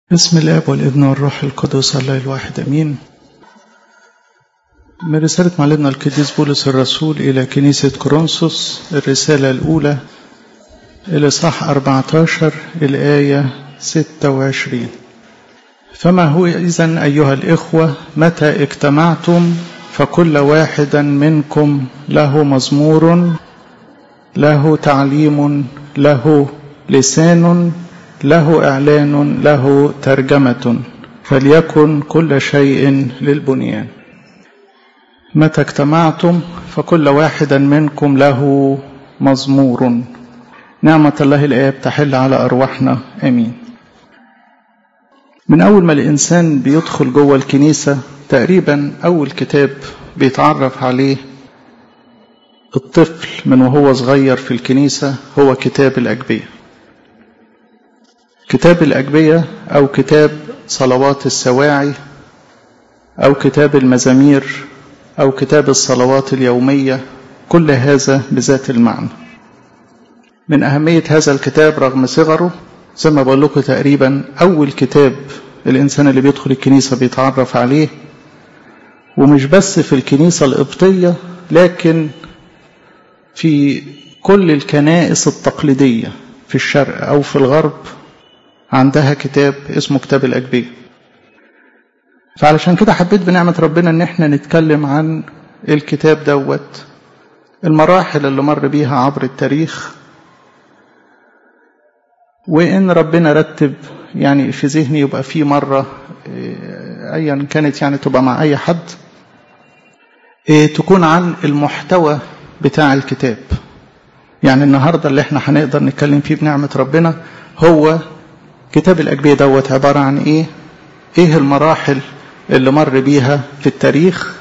بسم الاب والابن والروح القدس الله الواحد امين من رسالة معلمنا القديس بولس الرسول إلى كنيسة كورنثوس الرسالة الأولى الإصحاح 14 الآية 26 فما هو إذن أيها الإخوة متى اجتمعتم فكل واحد منكم له مزمور له تعليم له لسان له إعلان له ترجمة فليكن كل شيء للبنيان متى اجتمعتم فكل واحد منكم له مزمور نعمة الله الآب تحل على أرواحنا آمين من أول ما الإنسان بيدخل جوه الكنيسة تقريبا أول كتاب بيتعرف عليه الطفل من وهو صغير في الكنيسة هو كتاب الأجبية كتاب الأجبية أو كتاب صلوات السواعي أو كتاب المزامير أو كتاب الصلوات اليومية كل هذا بذات المعنى من أهمية هذا الكتاب رغم صغره زي ما بقول لكم تقريبا أول كتاب الإنسان اللي بيدخل الكنيسة بيتعرف عليه ومش بس في الكنيسة القبطية لكن في كل الكنائس التقليدية في الشرق أو في الغرب عندها كتاب اسمه كتاب الأجبية فعلشان كده حبيت بنعمة ربنا ان احنا نتكلم عن الكتاب دوت المراحل اللي مر بيها عبر التاريخ وان ربنا رتب يعني في ذهني يبقى في مرة ايا كانت يعني تبقى مع اي حد تكون عن المحتوى بتاع الكتاب يعني النهاردة اللي احنا هنقدر نتكلم فيه بنعمة ربنا هو كتاب الأجبية دوت عبارة عن إيه؟ إيه المراحل اللي مر بيها في التاريخ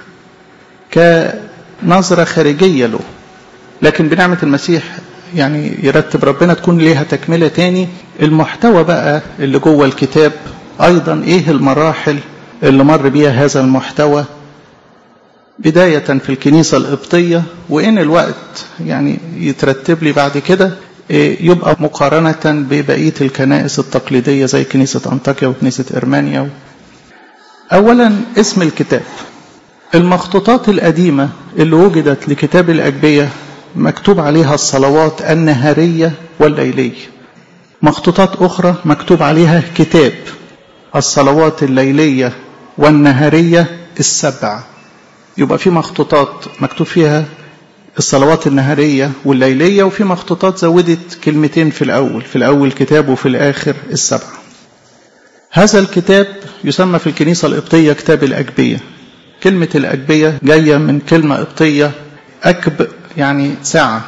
كنظرة خارجية له لكن بنعمة المسيح يعني يرتب ربنا تكون ليها تكملة تاني المحتوى بقى اللي جوه الكتاب أيضا إيه المراحل اللي مر بيها هذا المحتوى بداية في الكنيسة القبطية وإن الوقت يعني يترتب لي بعد كده يبقى مقارنة ببقية الكنائس التقليدية زي كنيسة أنطاكيا وكنيسة إرمانيا أولا اسم الكتاب المخطوطات القديمة اللي وجدت لكتاب الأجبية مكتوب عليها الصلوات النهارية والليلية مخطوطات أخرى مكتوب عليها كتاب الصلوات الليلية والنهارية السبع يبقى في مخطوطات مكتوب فيها الصلوات النهارية والليلية وفي مخطوطات زودت كلمتين في الأول في الأول كتاب وفي الآخر السبعة هذا الكتاب يسمى في الكنيسة القبطية كتاب الأجبية كلمة الأجبية جاية من كلمة قبطية أكب يعني ساعة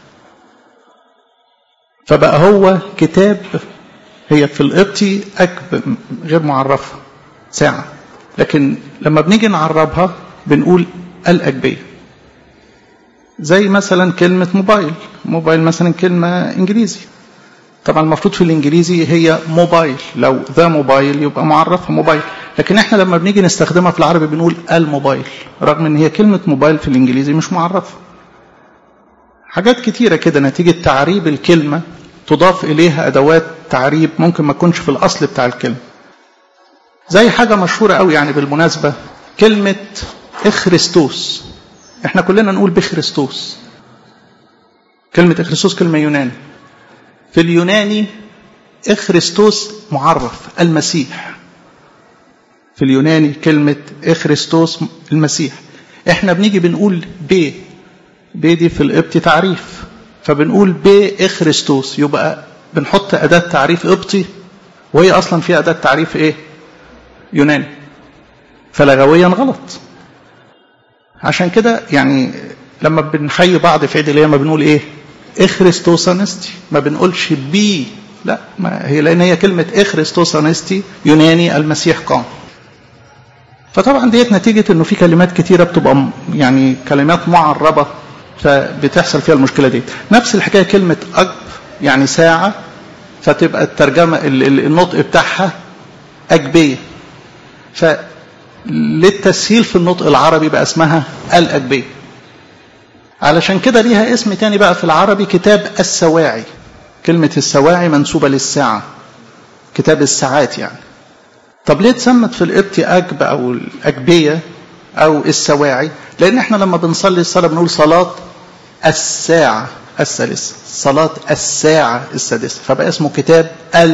فبقى هو كتاب هي في القبطي أكب غير معرفة ساعة لكن لما بنيجي نعربها بنقول الأجبية زي مثلا كلمة موبايل موبايل مثلا كلمة إنجليزي طبعا المفروض في الإنجليزي هي موبايل لو ذا موبايل يبقى معرفها موبايل لكن احنا لما بنيجي نستخدمها في العربي بنقول الموبايل رغم ان هي كلمة موبايل في الإنجليزي مش معرفة حاجات كتيرة كده نتيجة تعريب الكلمة تضاف إليها أدوات تعريب ممكن ما تكونش في الأصل بتاع الكلمة زي حاجة مشهورة قوي يعني بالمناسبة كلمة إخريستوس احنا كلنا نقول بخريستوس كلمة إخريستوس كلمة يوناني في اليوناني إخريستوس معرف المسيح في اليوناني كلمة إخريستوس المسيح احنا بنيجي بنقول ب ب دي في القبطي تعريف فبنقول ب إخريستوس يبقى بنحط أداة تعريف قبطي وهي أصلا فيها أداة تعريف إيه يوناني فلغويا غلط عشان كده يعني لما بنحيي بعض في عيد القيامه بنقول ايه؟ اخريستوس انستي ما بنقولش بي لا ما هي لان هي كلمه اخريستوس انستي يوناني المسيح قام. فطبعا ديت نتيجه انه في كلمات كتيره بتبقى يعني كلمات معربه فبتحصل فيها المشكله دي. نفس الحكايه كلمه اجب يعني ساعه فتبقى الترجمه النطق بتاعها اجبيه. ف للتسهيل في النطق العربي بقى اسمها الأجبية علشان كده ليها اسم تاني بقى في العربي كتاب السواعي كلمة السواعي منسوبة للساعة كتاب الساعات يعني طب ليه اتسمت في القبطي أجب أو الأجبية أو السواعي لأن احنا لما بنصلي الصلاة بنقول صلاة الساعة الثالثة صلاة الساعة السادسة فبقى اسمه كتاب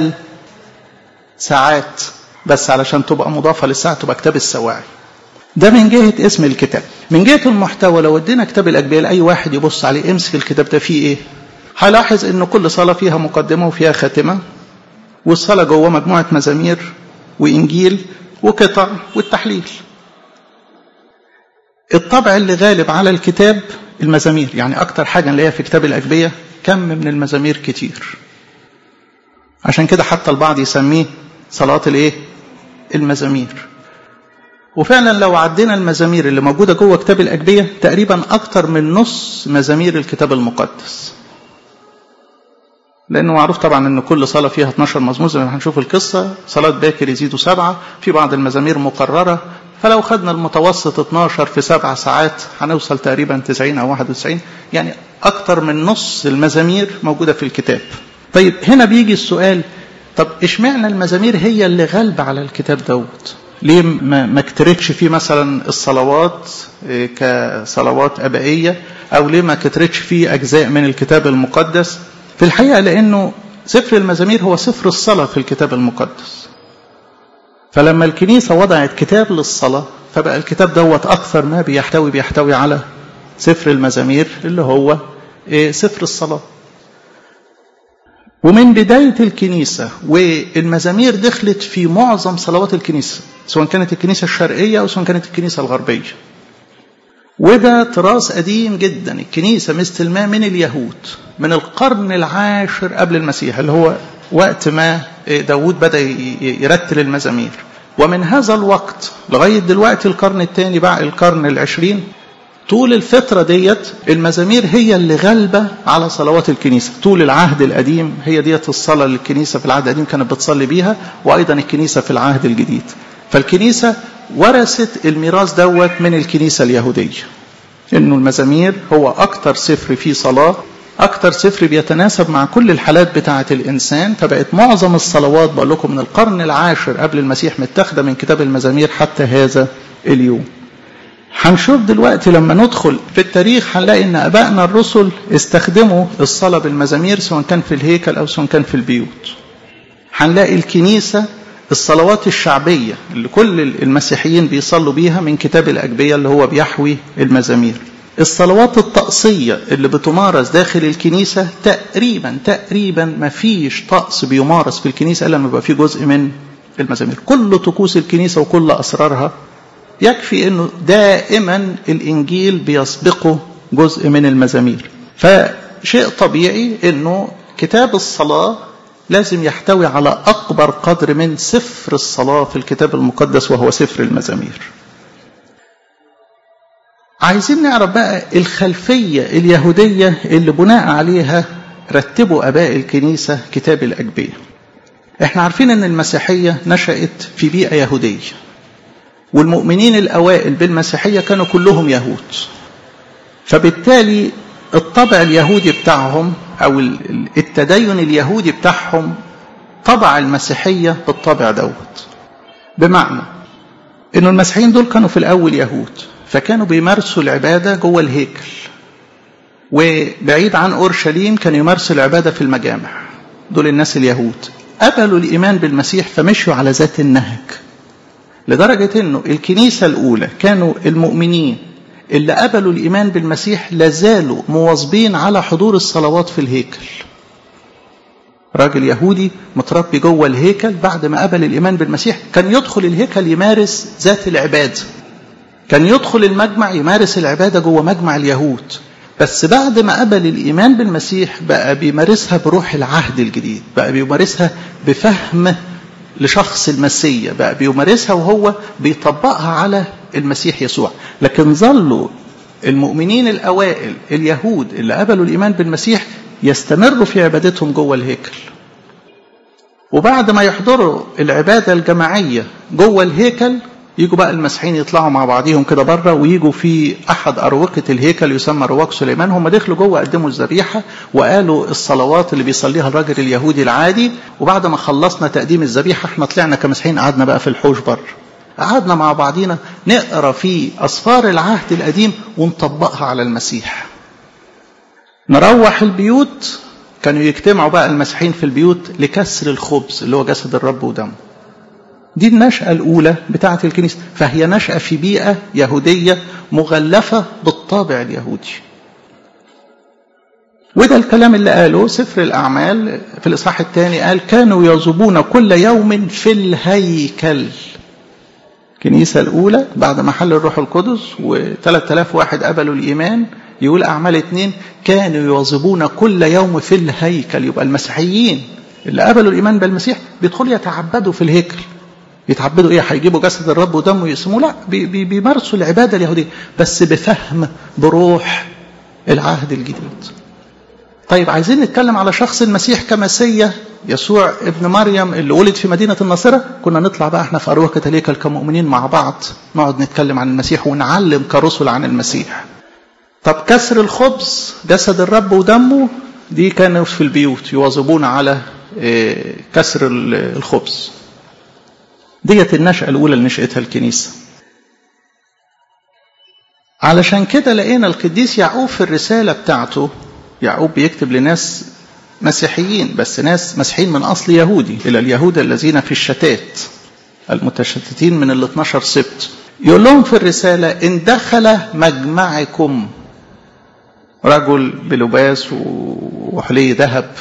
الساعات بس علشان تبقى مضافة للساعة تبقى كتاب السواعي ده من جهة اسم الكتاب من جهة المحتوى لو ادينا كتاب الأجبية لأي واحد يبص عليه امسك الكتاب ده فيه ايه هلاحظ ان كل صلاة فيها مقدمة وفيها خاتمة والصلاة جوه مجموعة مزامير وإنجيل وقطع والتحليل الطبع اللي غالب على الكتاب المزامير يعني أكتر حاجة نلاقيها في كتاب الأجبية كم من المزامير كتير عشان كده حتى البعض يسميه صلاة الايه المزامير وفعلا لو عدينا المزامير اللي موجودة جوه كتاب الأجبية تقريبا أكتر من نص مزامير الكتاب المقدس لأنه معروف طبعا أن كل صلاة فيها 12 مزمور زي ما هنشوف القصة صلاة باكر يزيدوا سبعة في بعض المزامير مقررة فلو خدنا المتوسط 12 في سبع ساعات هنوصل تقريبا 90 أو 91 يعني أكتر من نص المزامير موجودة في الكتاب طيب هنا بيجي السؤال طب اشمعنى المزامير هي اللي غالبة على الكتاب دوت ليه ما كترتش فيه مثلا الصلوات كصلوات أبائية أو ليه ما كترتش فيه أجزاء من الكتاب المقدس في الحقيقة لأنه سفر المزامير هو سفر الصلاة في الكتاب المقدس فلما الكنيسة وضعت كتاب للصلاة فبقى الكتاب دوت أكثر ما بيحتوي بيحتوي على سفر المزامير اللي هو سفر الصلاة ومن بداية الكنيسة والمزامير دخلت في معظم صلوات الكنيسة سواء كانت الكنيسة الشرقية أو سواء كانت الكنيسة الغربية وده تراث قديم جدا الكنيسة مستلماه من اليهود من القرن العاشر قبل المسيح اللي هو وقت ما داود بدأ يرتل المزامير ومن هذا الوقت لغاية دلوقتي القرن الثاني بعد القرن العشرين طول الفترة ديت المزامير هي اللي غالبة على صلوات الكنيسة طول العهد القديم هي ديت الصلاة اللي الكنيسة في العهد القديم كانت بتصلي بيها وأيضا الكنيسة في العهد الجديد فالكنيسة ورثت الميراث دوت من الكنيسة اليهودية إنه المزامير هو أكتر سفر فيه صلاة أكتر سفر بيتناسب مع كل الحالات بتاعة الإنسان فبقت معظم الصلوات بقول لكم من القرن العاشر قبل المسيح متاخدة من كتاب المزامير حتى هذا اليوم هنشوف دلوقتي لما ندخل في التاريخ هنلاقي ان ابائنا الرسل استخدموا الصلاه بالمزامير سواء كان في الهيكل او سواء كان في البيوت. هنلاقي الكنيسه الصلوات الشعبيه اللي كل المسيحيين بيصلوا بيها من كتاب الاجبيه اللي هو بيحوي المزامير. الصلوات الطقسيه اللي بتمارس داخل الكنيسه تقريبا تقريبا ما فيش طقس بيمارس في الكنيسه الا لما يبقى فيه جزء من المزامير. كل طقوس الكنيسه وكل اسرارها يكفي انه دائما الانجيل بيسبقه جزء من المزامير فشيء طبيعي انه كتاب الصلاه لازم يحتوي على اكبر قدر من سفر الصلاه في الكتاب المقدس وهو سفر المزامير عايزين نعرف بقى الخلفيه اليهوديه اللي بناء عليها رتبوا اباء الكنيسه كتاب الاجبيه احنا عارفين ان المسيحيه نشات في بيئه يهوديه والمؤمنين الأوائل بالمسيحية كانوا كلهم يهود فبالتالي الطبع اليهودي بتاعهم أو التدين اليهودي بتاعهم طبع المسيحية بالطبع دوت بمعنى أن المسيحيين دول كانوا في الأول يهود فكانوا بيمارسوا العبادة جوه الهيكل وبعيد عن أورشليم كانوا يمارسوا العبادة في المجامع دول الناس اليهود قبلوا الإيمان بالمسيح فمشوا على ذات النهج لدرجة أنه الكنيسة الأولى كانوا المؤمنين اللي قبلوا الإيمان بالمسيح لازالوا مواظبين على حضور الصلوات في الهيكل راجل يهودي متربي جوه الهيكل بعد ما قبل الإيمان بالمسيح كان يدخل الهيكل يمارس ذات العبادة كان يدخل المجمع يمارس العبادة جوه مجمع اليهود بس بعد ما قبل الإيمان بالمسيح بقى بيمارسها بروح العهد الجديد بقى بيمارسها بفهم لشخص المسيا بقى بيمارسها وهو بيطبقها على المسيح يسوع لكن ظلوا المؤمنين الأوائل اليهود اللي قبلوا الإيمان بالمسيح يستمروا في عبادتهم جوه الهيكل وبعد ما يحضروا العبادة الجماعية جوه الهيكل يجوا بقى المسيحيين يطلعوا مع بعضيهم كده بره ويجوا في احد اروقه الهيكل يسمى رواق سليمان هم دخلوا جوه قدموا الذبيحه وقالوا الصلوات اللي بيصليها الراجل اليهودي العادي وبعد ما خلصنا تقديم الذبيحه احنا طلعنا كمسيحيين قعدنا بقى في الحوش بره قعدنا مع بعضينا نقرا في اسفار العهد القديم ونطبقها على المسيح نروح البيوت كانوا يجتمعوا بقى المسيحيين في البيوت لكسر الخبز اللي هو جسد الرب ودمه دي النشأة الأولى بتاعة الكنيسة فهي نشأة في بيئة يهودية مغلفة بالطابع اليهودي وده الكلام اللي قاله سفر الأعمال في الإصحاح الثاني قال كانوا يذوبون كل يوم في الهيكل الكنيسة الأولى بعد ما حل الروح القدس و3000 واحد قبلوا الإيمان يقول أعمال اتنين كانوا يواظبون كل يوم في الهيكل يبقى المسيحيين اللي قبلوا الإيمان بالمسيح بيدخلوا يتعبدوا في الهيكل يتعبدوا ايه هيجيبوا جسد الرب ودمه ويقسموه لا بي بي بيمارسوا العباده اليهوديه بس بفهم بروح العهد الجديد طيب عايزين نتكلم على شخص المسيح كمسيا يسوع ابن مريم اللي ولد في مدينه الناصره كنا نطلع بقى احنا في اروقه الهيكل كمؤمنين مع بعض نقعد نتكلم عن المسيح ونعلم كرسل عن المسيح طب كسر الخبز جسد الرب ودمه دي كانوا في البيوت يواظبون على كسر الخبز ديت النشأة الأولى اللي نشأتها الكنيسة علشان كده لقينا القديس يعقوب في الرسالة بتاعته يعقوب بيكتب لناس مسيحيين بس ناس مسيحيين من أصل يهودي إلى اليهود الذين في الشتات المتشتتين من ال 12 سبت يقول لهم في الرسالة إن دخل مجمعكم رجل بلباس وحلي ذهب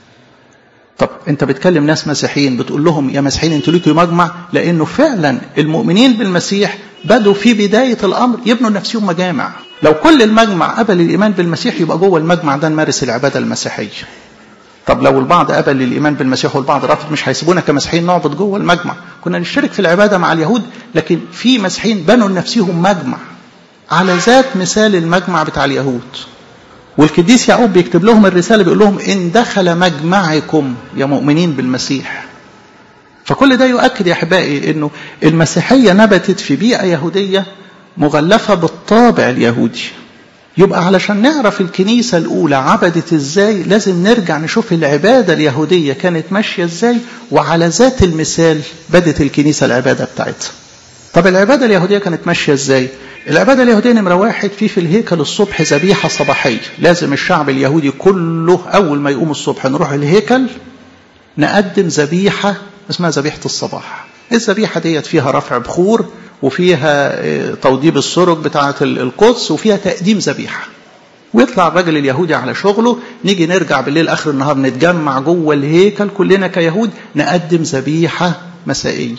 طب انت بتكلم ناس مسيحيين بتقول لهم يا مسيحيين انتوا ليكوا مجمع لانه فعلا المؤمنين بالمسيح بدوا في بدايه الامر يبنوا نفسهم مجامع لو كل المجمع قبل الايمان بالمسيح يبقى جوه المجمع ده نمارس العباده المسيحيه طب لو البعض قبل الايمان بالمسيح والبعض رافض مش هيسيبونا كمسيحيين نعبد جوه المجمع كنا نشترك في العباده مع اليهود لكن في مسيحيين بنوا لنفسهم مجمع على ذات مثال المجمع بتاع اليهود والقديس يعقوب بيكتب لهم الرسالة بيقول لهم إن دخل مجمعكم يا مؤمنين بالمسيح فكل ده يؤكد يا أحبائي أنه المسيحية نبتت في بيئة يهودية مغلفة بالطابع اليهودي يبقى علشان نعرف الكنيسة الأولى عبدت إزاي لازم نرجع نشوف العبادة اليهودية كانت ماشية إزاي وعلى ذات المثال بدت الكنيسة العبادة بتاعتها طب العبادة اليهودية كانت ماشية إزاي العبادة اليهودية نمرة واحد في في الهيكل الصبح ذبيحة صباحية لازم الشعب اليهودي كله أول ما يقوم الصبح نروح الهيكل نقدم ذبيحة اسمها ذبيحة الصباح الذبيحة ديت فيها رفع بخور وفيها توضيب السرج بتاعة القدس وفيها تقديم ذبيحة ويطلع الراجل اليهودي على شغله نيجي نرجع بالليل آخر النهار نتجمع جوه الهيكل كلنا كيهود نقدم ذبيحة مسائية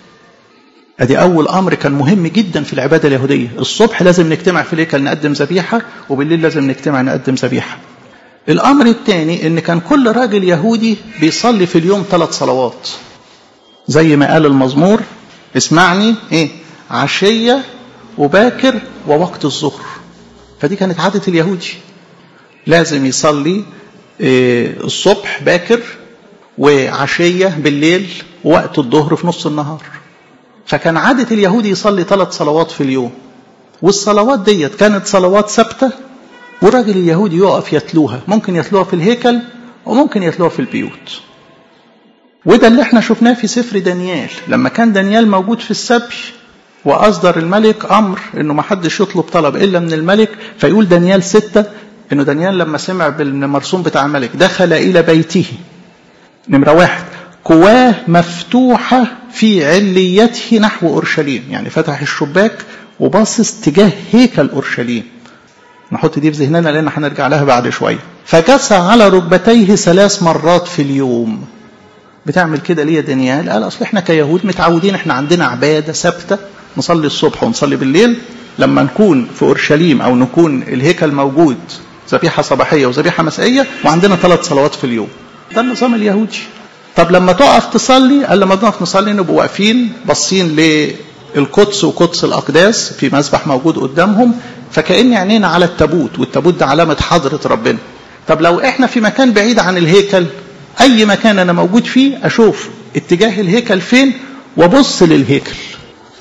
ادي اول امر كان مهم جدا في العباده اليهوديه الصبح لازم نجتمع في الهيكل نقدم ذبيحه وبالليل لازم نجتمع نقدم ذبيحه الامر الثاني ان كان كل راجل يهودي بيصلي في اليوم ثلاث صلوات زي ما قال المزمور اسمعني ايه عشيه وباكر ووقت الظهر فدي كانت عاده اليهودي لازم يصلي إيه الصبح باكر وعشيه بالليل ووقت الظهر في نص النهار فكان عادة اليهودي يصلي ثلاث صلوات في اليوم والصلوات ديت كانت صلوات ثابتة والراجل اليهودي يقف يتلوها ممكن يتلوها في الهيكل وممكن يتلوها في البيوت وده اللي احنا شفناه في سفر دانيال لما كان دانيال موجود في السبي وأصدر الملك أمر إنه ما حدش يطلب طلب إلا من الملك فيقول دانيال ستة إنه دانيال لما سمع بالمرسوم بتاع الملك دخل إلى بيته نمرة واحد قواه مفتوحة في عليته نحو أورشليم يعني فتح الشباك وباصص تجاه هيكل أورشليم نحط دي في ذهننا لأن هنرجع لها بعد شوية فجسى على ركبتيه ثلاث مرات في اليوم بتعمل كده ليه دانيال قال أصل إحنا كيهود متعودين إحنا عندنا عبادة ثابتة نصلي الصبح ونصلي بالليل لما نكون في أورشليم أو نكون الهيكل موجود ذبيحة صباحية وذبيحة مسائية وعندنا ثلاث صلوات في اليوم ده النظام اليهودي طب لما تقف تصلي قال لما نقف نصلي نبقى واقفين باصين للقدس وقدس الاقداس في مسبح موجود قدامهم فكأن عينينا على التابوت والتابوت ده علامه حضره ربنا طب لو احنا في مكان بعيد عن الهيكل اي مكان انا موجود فيه اشوف اتجاه الهيكل فين وابص للهيكل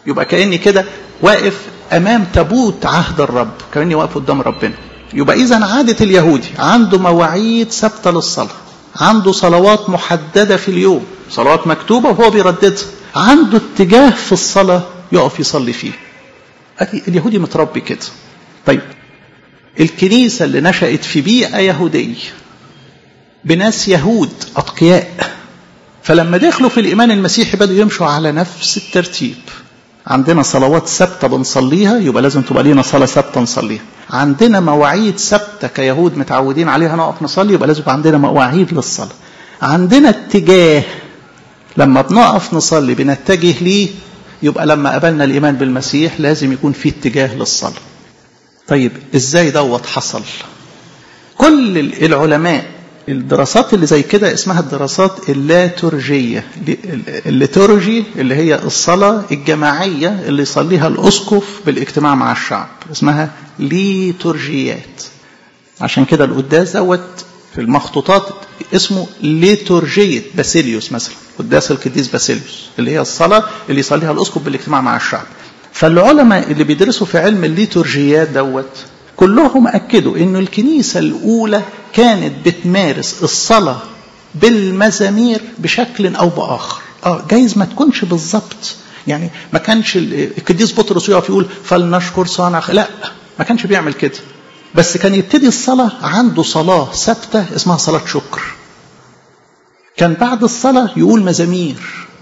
يبقى كاني كده واقف امام تابوت عهد الرب كاني واقف قدام ربنا يبقى اذا عاده اليهودي عنده مواعيد ثابته للصلاه عنده صلوات محدده في اليوم صلوات مكتوبه وهو بيرددها عنده اتجاه في الصلاه يقف يصلي فيه اليهودي متربي كده طيب الكنيسة اللي نشأت في بيئة يهودية بناس يهود أتقياء فلما دخلوا في الإيمان المسيحي بدأوا يمشوا على نفس الترتيب عندنا صلوات ثابتة بنصليها يبقى لازم تبقى لينا صلاة ثابتة نصليها عندنا مواعيد ثابتة كيهود متعودين عليها نقف نصلي يبقى لازم يبقى عندنا مواعيد للصلاة عندنا اتجاه لما بنقف نصلي بنتجه ليه يبقى لما قبلنا الإيمان بالمسيح لازم يكون في اتجاه للصلاة طيب ازاي دوت حصل كل العلماء الدراسات اللي زي كده اسمها الدراسات اللاتورجية الليتورجي اللي هي الصلاة الجماعية اللي يصليها الأسقف بالاجتماع مع الشعب اسمها ليتورجيات عشان كده القداس دوت في المخطوطات اسمه ليتورجية باسيليوس مثلا قداس القديس باسيليوس اللي هي الصلاة اللي يصليها الأسقف بالاجتماع مع الشعب فالعلماء اللي بيدرسوا في علم الليتورجيات دوت كلهم أكدوا إنه الكنيسة الأولى كانت بتمارس الصلاة بالمزامير بشكل أو بآخر اه جايز ما تكونش بالظبط يعني ما كانش القديس بطرس يقف يقول فلنشكر صانع لا ما كانش بيعمل كده بس كان يبتدي الصلاة عنده صلاة ثابتة اسمها صلاة شكر كان بعد الصلاة يقول مزامير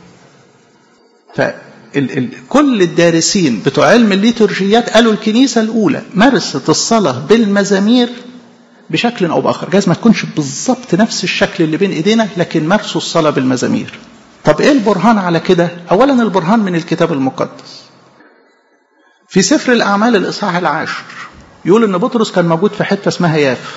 ف ال ال كل الدارسين بتوع علم الليتورجيات قالوا الكنيسة الأولى مارست الصلاة بالمزامير بشكل أو بآخر جايز ما تكونش بالظبط نفس الشكل اللي بين إيدينا لكن مارسوا الصلاة بالمزامير طب إيه البرهان على كده أولا البرهان من الكتاب المقدس في سفر الأعمال الإصحاح العاشر يقول إن بطرس كان موجود في حتة اسمها ياف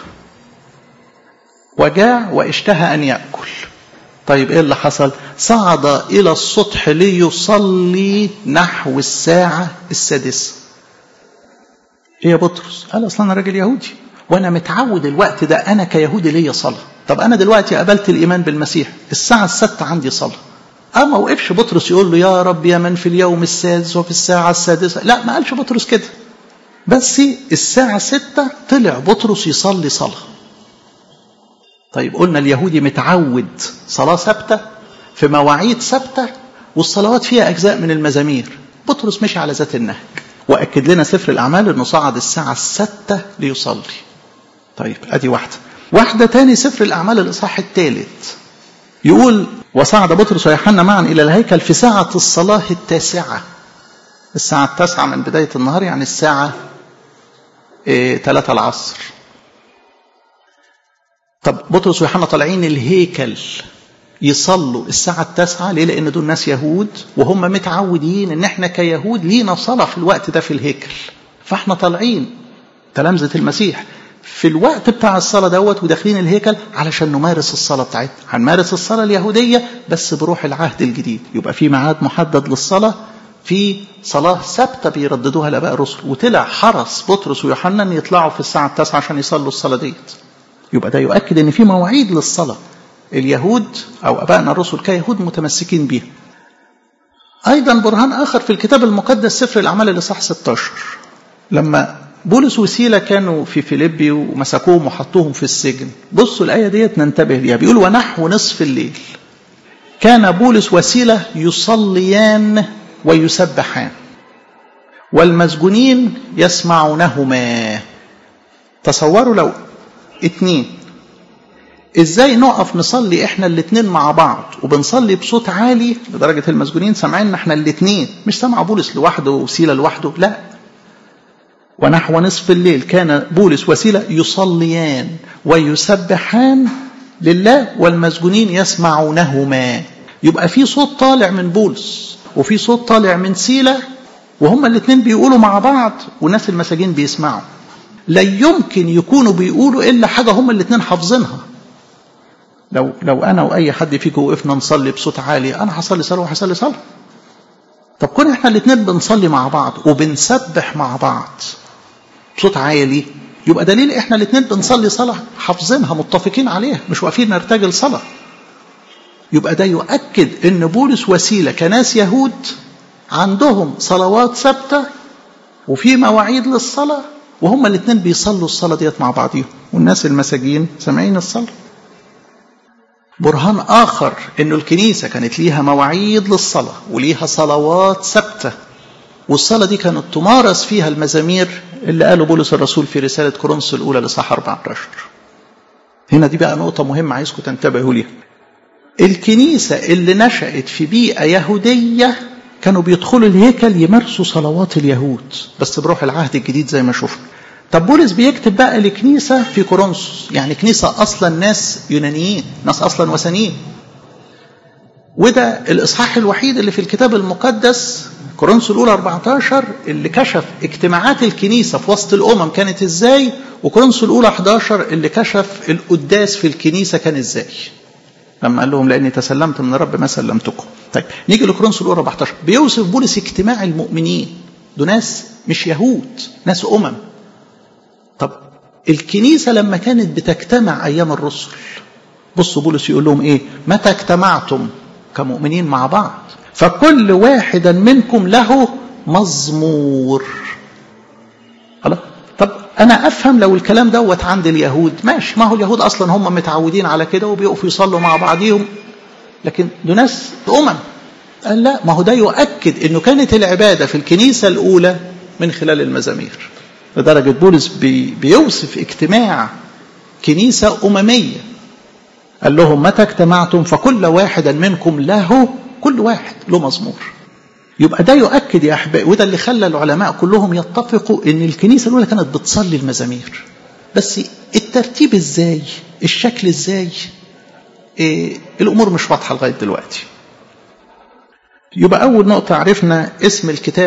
وجاع واشتهى أن يأكل طيب ايه اللي حصل صعد الى السطح ليصلي نحو الساعة السادسة ايه يا بطرس قال اصلا انا راجل يهودي وانا متعود الوقت ده انا كيهودي ليا صلاة طب انا دلوقتي قبلت الايمان بالمسيح الساعة الستة عندي صلاة اه ما وقفش بطرس يقول له يا رب يا من في اليوم السادس وفي الساعة السادسة لا ما قالش بطرس كده بس الساعة ستة طلع بطرس يصلي صلاة طيب قلنا اليهودي متعود صلاة ثابتة في مواعيد ثابتة والصلوات فيها أجزاء من المزامير بطرس مشي على ذات النهج وأكد لنا سفر الأعمال أنه صعد الساعة الستة ليصلي طيب أدي واحدة واحدة تاني سفر الأعمال الإصحاح الثالث يقول وصعد بطرس ويوحنا معا إلى الهيكل في ساعة الصلاة التاسعة الساعة التاسعة من بداية النهار يعني الساعة إيه 3 العصر طب بطرس ويوحنا طالعين الهيكل يصلوا الساعة التاسعة ليه؟ لأن دول ناس يهود وهم متعودين إن إحنا كيهود لينا صلاة في الوقت ده في الهيكل. فإحنا طالعين تلامذة المسيح في الوقت بتاع الصلاة دوت وداخلين الهيكل علشان نمارس الصلاة بتاعتنا. هنمارس الصلاة اليهودية بس بروح العهد الجديد، يبقى في ميعاد محدد للصلاة في صلاة ثابتة بيرددوها الآباء الرسل وطلع حرس بطرس ويوحنا إن يطلعوا في الساعة التاسعة عشان يصلوا الصلاة ديت. يبقى ده يؤكد ان في مواعيد للصلاه اليهود او ابائنا الرسل كيهود متمسكين بيها ايضا برهان اخر في الكتاب المقدس سفر الاعمال الاصحاح 16 لما بولس وسيله كانوا في فيليبي ومسكوهم وحطوهم في السجن بصوا الايه ديت ننتبه ليها بيقول ونحو نصف الليل كان بولس وسيله يصليان ويسبحان والمسجونين يسمعونهما تصوروا لو اتنين ازاي نقف نصلي احنا الاتنين مع بعض وبنصلي بصوت عالي لدرجة المسجونين سامعين احنا الاتنين مش سامع بولس لوحده وسيلة لوحده لا ونحو نصف الليل كان بولس وسيلة يصليان ويسبحان لله والمسجونين يسمعونهما يبقى في صوت طالع من بولس وفي صوت طالع من سيلة وهما الاتنين بيقولوا مع بعض والناس المساجين بيسمعوا لا يمكن يكونوا بيقولوا الا حاجه هما الاثنين حافظينها لو لو انا واي حد فيكم وقفنا نصلي بصوت عالي انا هصلي صلاه وهصلي صلاه طب كون احنا الاثنين بنصلي مع بعض وبنسبح مع بعض بصوت عالي يبقى دليل احنا الاثنين بنصلي صلاه حافظينها متفقين عليها مش واقفين نرتجل صلاه يبقى ده يؤكد ان بولس وسيله كناس يهود عندهم صلوات ثابتة وفي مواعيد للصلاة وهما الاثنين بيصلوا الصلاة ديت مع بعضهم والناس المساجين سامعين الصلاة برهان آخر إنه الكنيسة كانت ليها مواعيد للصلاة وليها صلوات ثابتة والصلاة دي كانت تمارس فيها المزامير اللي قاله بولس الرسول في رسالة كورنثوس الأولى لصح 14 هنا دي بقى نقطة مهمة عايزكم تنتبهوا ليها الكنيسة اللي نشأت في بيئة يهودية كانوا بيدخلوا الهيكل يمارسوا صلوات اليهود بس بروح العهد الجديد زي ما شفنا طب بولس بيكتب بقى لكنيسة في كورنثوس يعني كنيسة أصلا ناس يونانيين ناس أصلا وثنيين وده الإصحاح الوحيد اللي في الكتاب المقدس كورنثوس الأولى 14 اللي كشف اجتماعات الكنيسة في وسط الأمم كانت إزاي وكورنثوس الأولى 11 اللي كشف القداس في الكنيسة كان إزاي لما قال لهم لاني تسلمت من الرب ما سلمتكم طيب نيجي لكورنثوس الاولى 14 بيوصف بولس اجتماع المؤمنين دول ناس مش يهود ناس امم طب الكنيسه لما كانت بتجتمع ايام الرسل بصوا بولس يقول لهم ايه متى اجتمعتم كمؤمنين مع بعض فكل واحدا منكم له مزمور خلاص طب انا افهم لو الكلام دوت عند اليهود ماشي ما هو اليهود اصلا هم متعودين على كده وبيقفوا يصلوا مع بعضيهم لكن دول ناس امم قال لا ما هو ده يؤكد انه كانت العباده في الكنيسه الاولى من خلال المزامير لدرجه بولس بي بيوصف اجتماع كنيسه امميه قال لهم متى اجتمعتم فكل واحدا منكم له كل واحد له مزمور يبقى ده يؤكد يا احبائي وده اللي خلى العلماء كلهم يتفقوا ان الكنيسه الاولى كانت بتصلي المزامير بس الترتيب ازاي الشكل ازاي إيه الامور مش واضحه لغايه دلوقتي يبقى اول نقطه عرفنا اسم الكتاب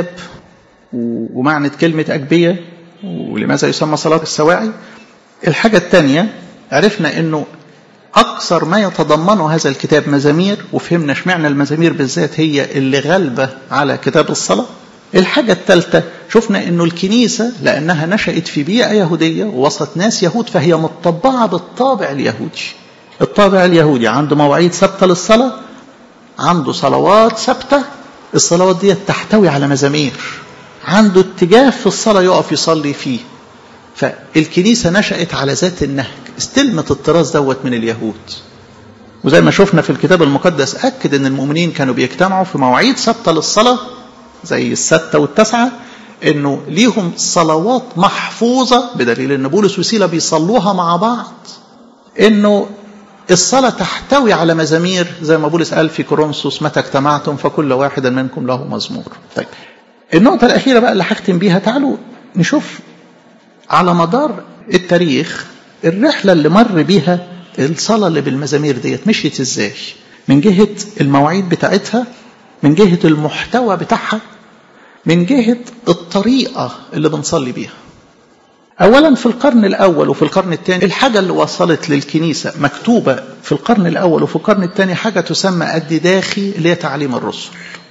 ومعنى كلمه اجبيه ولماذا يسمى صلاه السواعي الحاجه الثانيه عرفنا انه أكثر ما يتضمنه هذا الكتاب مزامير وفهمنا اشمعنى المزامير بالذات هي اللي غالبة على كتاب الصلاة الحاجة الثالثة شفنا أنه الكنيسة لأنها نشأت في بيئة يهودية ووسط ناس يهود فهي مطبعة بالطابع اليهودي الطابع اليهودي عنده مواعيد ثابتة للصلاة عنده صلوات ثابتة الصلوات دي تحتوي على مزامير عنده اتجاه في الصلاة يقف يصلي فيه فالكنيسة نشأت على ذات النهج استلمت الطراز دوت من اليهود وزي ما شفنا في الكتاب المقدس أكد أن المؤمنين كانوا بيجتمعوا في مواعيد ثابتة للصلاة زي الستة والتسعة أنه ليهم صلوات محفوظة بدليل أن بولس وسيلة بيصلوها مع بعض أنه الصلاة تحتوي على مزامير زي ما بولس قال في كورنثوس متى اجتمعتم فكل واحد منكم له مزمور طيب النقطة الأخيرة بقى اللي هختم بيها تعالوا نشوف على مدار التاريخ الرحلة اللي مر بيها الصلاة اللي بالمزامير ديت مشيت ازاي من جهة المواعيد بتاعتها من جهة المحتوى بتاعها من جهة الطريقة اللي بنصلي بيها أولا في القرن الأول وفي القرن الثاني الحاجة اللي وصلت للكنيسة مكتوبة في القرن الأول وفي القرن الثاني حاجة تسمى الدداخي اللي هي تعليم الرسل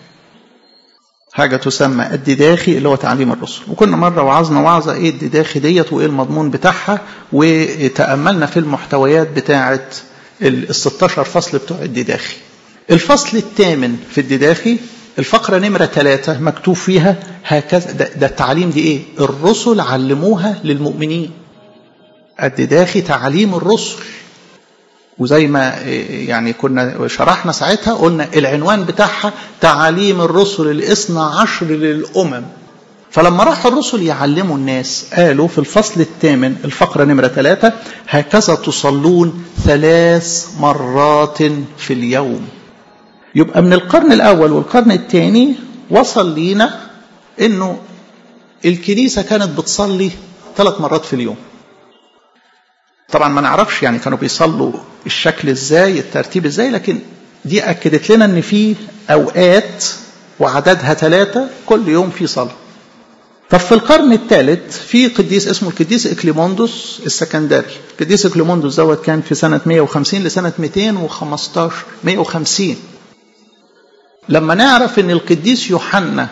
حاجة تسمى الدداخي اللي هو تعليم الرسل وكنا مرة وعظنا وعظة ايه الدداخي ديت وايه المضمون بتاعها وتأملنا في المحتويات بتاعة ال 16 فصل بتوع الدداخي الفصل الثامن في الدداخي الفقرة نمرة ثلاثة مكتوب فيها هكذا ده, ده التعليم دي ايه الرسل علموها للمؤمنين الدداخي تعليم الرسل وزي ما يعني كنا شرحنا ساعتها قلنا العنوان بتاعها تعاليم الرسل الاثنى عشر للأمم فلما راح الرسل يعلموا الناس قالوا في الفصل الثامن الفقرة نمرة ثلاثة هكذا تصلون ثلاث مرات في اليوم يبقى من القرن الأول والقرن الثاني وصل لينا أنه الكنيسة كانت بتصلي ثلاث مرات في اليوم طبعا ما نعرفش يعني كانوا بيصلوا الشكل ازاي الترتيب ازاي لكن دي اكدت لنا ان في اوقات وعددها ثلاثة كل يوم في صلاة طب في القرن الثالث في قديس اسمه القديس اكليموندوس السكندري القديس اكليموندوس دوت كان في سنة 150 لسنة 215 150 لما نعرف ان القديس يوحنا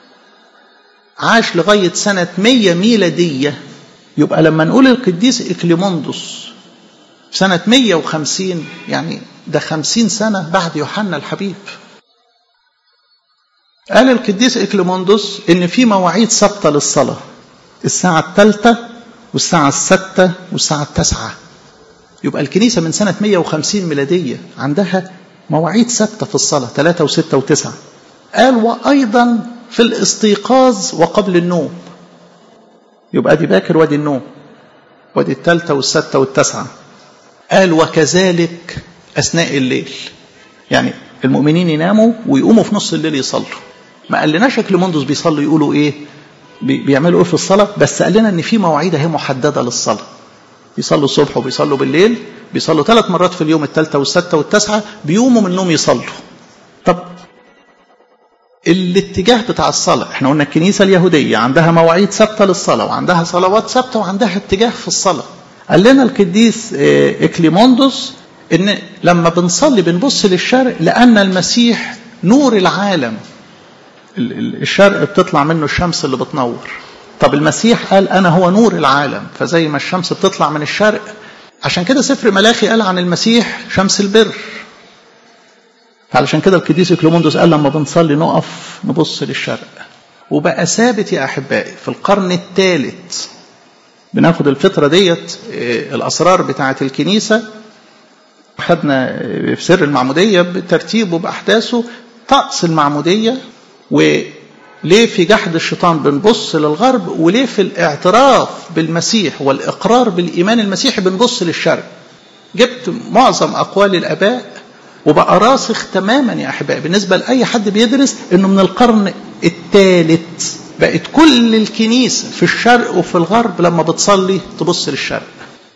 عاش لغاية سنة 100 ميلادية يبقى لما نقول القديس إكليموندوس في سنة 150 يعني ده 50 سنة بعد يوحنا الحبيب قال القديس إكليموندوس إن في مواعيد ثابتة للصلاة الساعة الثالثة والساعة الستة والساعة التاسعة يبقى الكنيسة من سنة 150 ميلادية عندها مواعيد ثابتة في الصلاة ثلاثة وستة وتسعة قال وأيضا في الاستيقاظ وقبل النوم يبقى دي باكر وادي النوم وادي الثالثة والستة والتاسعة قال وكذلك أثناء الليل يعني المؤمنين يناموا ويقوموا في نص الليل يصلوا ما قالناش كليموندوس بيصلوا يقولوا ايه بيعملوا ايه في الصلاة بس قال لنا ان في مواعيد اهي محددة للصلاة بيصلوا الصبح وبيصلوا بالليل بيصلوا ثلاث مرات في اليوم الثالثة والستة والتاسعة بيقوموا من النوم يصلوا طب الاتجاه بتاع الصلاة احنا قلنا الكنيسة اليهودية عندها مواعيد ثابتة للصلاة وعندها صلوات ثابتة وعندها اتجاه في الصلاة قال لنا القديس إكليموندوس ان لما بنصلي بنبص للشرق لأن المسيح نور العالم الشرق بتطلع منه الشمس اللي بتنور طب المسيح قال أنا هو نور العالم فزي ما الشمس بتطلع من الشرق عشان كده سفر ملاخي قال عن المسيح شمس البر علشان كده القديس كلوموندوس قال لما بنصلي نقف نبص للشرق وبقى ثابت يا أحبائي في القرن الثالث بناخد الفترة ديت الأسرار بتاعة الكنيسة خدنا في سر المعمودية بترتيبه بأحداثه طقس المعمودية وليه في جحد الشيطان بنبص للغرب وليه في الاعتراف بالمسيح والإقرار بالإيمان المسيحي بنبص للشرق جبت معظم أقوال الآباء وبقى راسخ تماما يا أحبائي بالنسبة لأي حد بيدرس إنه من القرن الثالث بقت كل الكنيسة في الشرق وفي الغرب لما بتصلي تبص للشرق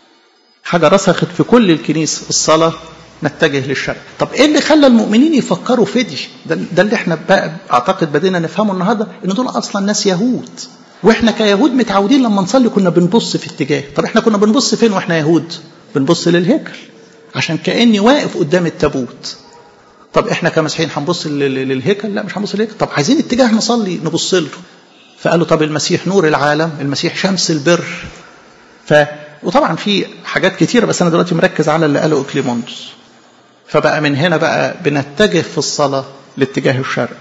حاجة رسخت في كل الكنيسة الصلاة نتجه للشرق طب ايه اللي خلى المؤمنين يفكروا في دي ده, ده اللي احنا بقى اعتقد بدينا نفهمه النهارده ان دول اصلا ناس يهود واحنا كيهود متعودين لما نصلي كنا بنبص في اتجاه طب احنا كنا بنبص فين واحنا يهود بنبص للهيكل عشان كاني واقف قدام التابوت طب احنا كمسيحيين هنبص للهيكل لا مش هنبص للهيكل طب عايزين اتجاه نصلي نبص له فقالوا طب المسيح نور العالم المسيح شمس البر ف وطبعا في حاجات كتيرة بس أنا دلوقتي مركز على اللي قاله إكليموندوس فبقى من هنا بقى بنتجه في الصلاة لاتجاه الشرق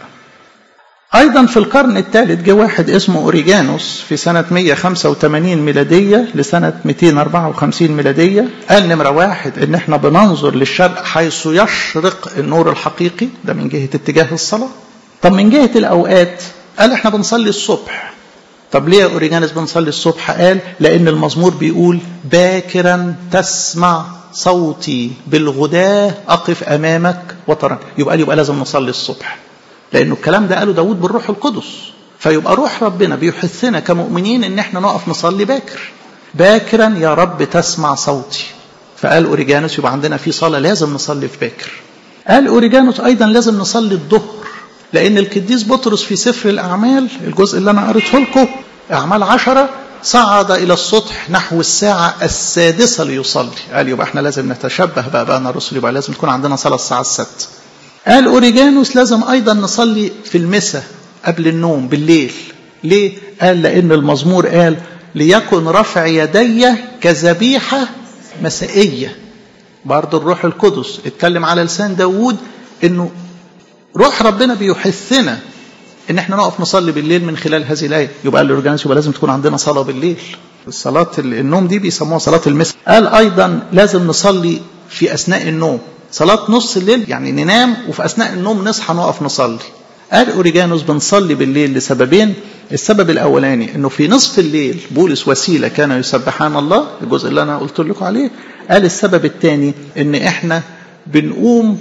أيضا في القرن الثالث جه واحد اسمه أوريجانوس في سنة 185 ميلادية لسنة 254 ميلادية قال نمرة واحد إن إحنا بننظر للشرق حيث يشرق النور الحقيقي ده من جهة اتجاه الصلاة طب من جهة الأوقات قال إحنا بنصلي الصبح طب ليه يا أوريجانوس بنصلي الصبح قال لأن المزمور بيقول باكرا تسمع صوتي بالغداة أقف أمامك وترى يبقى يبقى لازم نصلي الصبح لأنه الكلام ده قاله داود بالروح القدس فيبقى روح ربنا بيحثنا كمؤمنين ان احنا نقف نصلي باكر باكرا يا رب تسمع صوتي فقال اوريجانوس يبقى عندنا في صلاه لازم نصلي في باكر قال اوريجانوس ايضا لازم نصلي الظهر لان القديس بطرس في سفر الاعمال الجزء اللي انا قريته لكم اعمال عشرة صعد الى السطح نحو الساعه السادسه ليصلي قال يبقى احنا لازم نتشبه بقى بقى الرسل يبقى لازم تكون عندنا صلاه الساعه السادسه قال أوريجانوس لازم أيضا نصلي في المساء قبل النوم بالليل ليه؟ قال لأن المزمور قال ليكن رفع يدي كذبيحة مسائية برضه الروح القدس اتكلم على لسان داوود انه روح ربنا بيحثنا ان احنا نقف نصلي بالليل من خلال هذه الايه يبقى قال لاورجانوس يبقى لازم تكون عندنا صلاه بالليل الصلاه النوم دي بيسموها صلاه المساء قال ايضا لازم نصلي في اثناء النوم صلاة نص الليل يعني ننام وفي أثناء النوم نصحى نقف نصلي قال أوريجانوس بنصلي بالليل لسببين السبب الأولاني أنه في نصف الليل بولس وسيلة كانوا يسبحان الله الجزء اللي أنا قلت لكم عليه قال السبب الثاني أن إحنا بنقوم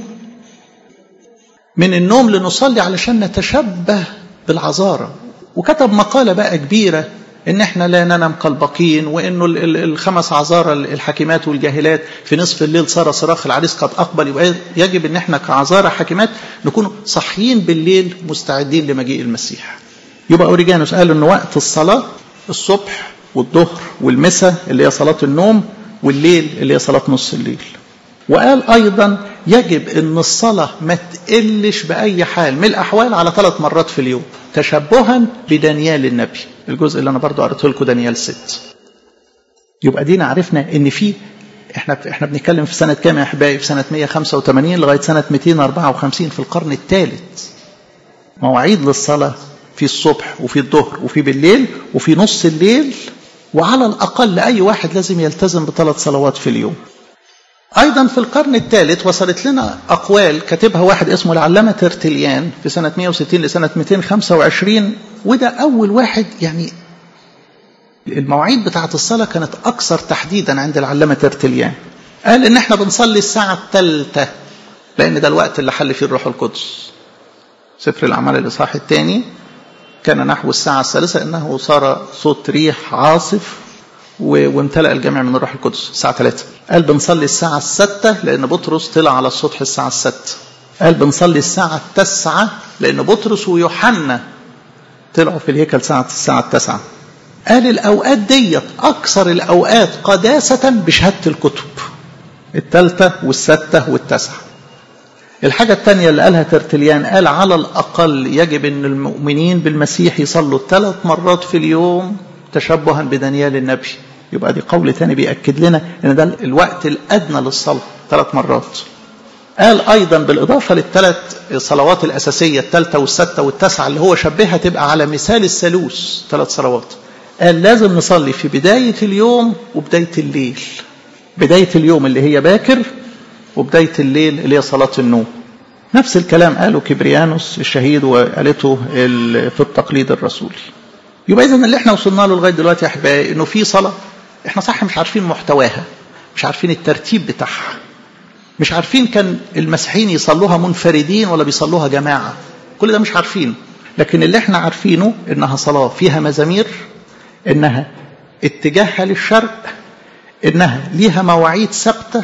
من النوم لنصلي علشان نتشبه بالعذارة وكتب مقالة بقى كبيرة ان احنا لا ننام كالبقين وانه الخمس عذارى الحكيمات والجاهلات في نصف الليل صار صراخ العريس قد اقبل يبقى يجب ان احنا كعذارى حكيمات نكون صاحيين بالليل مستعدين لمجيء المسيح يبقى اوريجانوس قال ان وقت الصلاه الصبح والظهر والمساء اللي هي صلاه النوم والليل اللي هي صلاه نص الليل وقال ايضا يجب ان الصلاه ما تقلش باي حال من الاحوال على ثلاث مرات في اليوم تشبها بدانيال النبي الجزء اللي انا برضو قريته لكم دانيال 6 يبقى دينا عرفنا ان في احنا احنا بنتكلم في سنه كام يا احبائي في سنه 185 لغايه سنه 254 في القرن الثالث مواعيد للصلاة في الصبح وفي الظهر وفي بالليل وفي نص الليل وعلى الأقل أي واحد لازم يلتزم بثلاث صلوات في اليوم أيضا في القرن الثالث وصلت لنا أقوال كاتبها واحد اسمه العلامة ترتليان في سنة 160 لسنة 225 وده أول واحد يعني المواعيد بتاعة الصلاة كانت أكثر تحديدا عند العلامة ترتليان قال إن إحنا بنصلي الساعة الثالثة لأن ده الوقت اللي حل فيه الروح القدس سفر الأعمال الإصحاح الثاني كان نحو الساعة الثالثة إنه صار صوت ريح عاصف وامتلأ الجميع من الروح القدس الساعة 3 قال بنصلي الساعة الستة لأن بطرس طلع على السطح الساعة الستة قال بنصلي الساعة التاسعة لأن بطرس ويوحنا طلعوا في الهيكل ساعة الساعة التاسعة قال الأوقات ديت أكثر الأوقات قداسة بشهادة الكتب الثالثة والستة والتاسعة الحاجة الثانية اللي قالها ترتليان قال على الأقل يجب أن المؤمنين بالمسيح يصلوا ثلاث مرات في اليوم تشبها بدانيال النبي يبقى دي قول تاني بيأكد لنا أن ده الوقت الأدنى للصلاة ثلاث مرات قال أيضا بالإضافة للثلاث صلوات الأساسية الثالثة والستة والتاسعة اللي هو شبهها تبقى على مثال الثالوث ثلاث صلوات قال لازم نصلي في بداية اليوم وبداية الليل بداية اليوم اللي هي باكر وبداية الليل اللي هي صلاة النوم نفس الكلام قاله كبريانوس الشهيد وقالته في التقليد الرسولي يبقى إذن اللي احنا وصلنا له لغاية دلوقتي يا أحبائي إنه في صلاة احنا صح مش عارفين محتواها مش عارفين الترتيب بتاعها مش عارفين كان المسيحيين يصلوها منفردين ولا بيصلوها جماعة كل ده مش عارفين لكن اللي احنا عارفينه إنها صلاة فيها مزامير إنها اتجاهها للشرق إنها ليها مواعيد ثابتة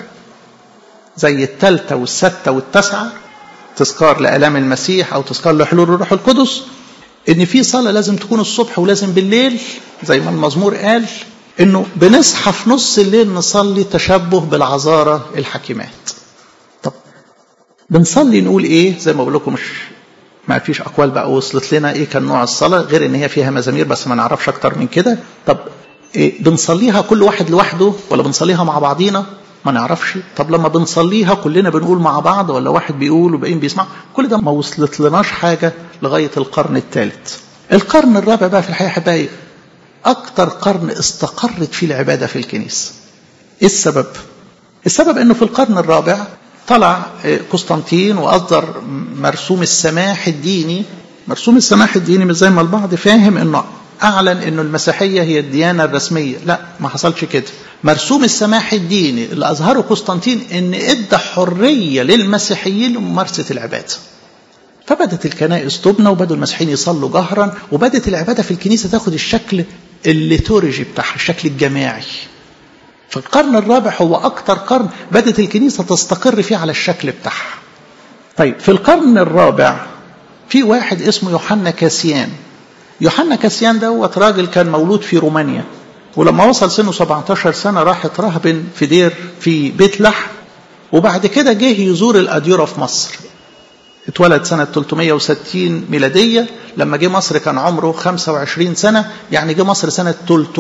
زي الثالثة والستة والتاسعة تذكار لآلام المسيح أو تذكار لحلول الروح القدس إن في صلاة لازم تكون الصبح ولازم بالليل زي ما المزمور قال إنه بنصحى في نص الليل نصلي تشبه بالعذارى الحكيمات. طب بنصلي نقول إيه؟ زي ما بقول لكم مش ما فيش أقوال بقى وصلت لنا إيه كان نوع الصلاة غير إن هي فيها مزامير بس ما نعرفش أكتر من كده. طب إيه بنصليها كل واحد لوحده ولا بنصليها مع بعضينا؟ ما نعرفش طب لما بنصليها كلنا بنقول مع بعض ولا واحد بيقول وباقيين بيسمع كل ده ما وصلت لناش حاجة لغاية القرن الثالث القرن الرابع بقى في الحقيقة حبايب أكتر قرن استقرت فيه العبادة في الكنيسة إيه السبب؟ السبب أنه في القرن الرابع طلع قسطنطين وأصدر مرسوم السماح الديني مرسوم السماح الديني مش زي ما البعض فاهم أنه أعلن أنه المسيحية هي الديانة الرسمية لا ما حصلش كده مرسوم السماح الديني اللي أظهره قسطنطين أن إدى حرية للمسيحيين لممارسة العبادة فبدت الكنائس تبنى وبدوا المسيحيين يصلوا جهرا وبدت العبادة في الكنيسة تاخد الشكل الليتورجي بتاعها الشكل الجماعي فالقرن الرابع هو أكتر قرن بدت الكنيسة تستقر فيه على الشكل بتاعها طيب في القرن الرابع في واحد اسمه يوحنا كاسيان يوحنا كاسيان دوت راجل كان مولود في رومانيا ولما وصل سنه 17 سنة راح اترهبن في دير في بيت لحم وبعد كده جه يزور الأديرة في مصر اتولد سنة 360 ميلادية لما جه مصر كان عمره 25 سنة يعني جه مصر سنة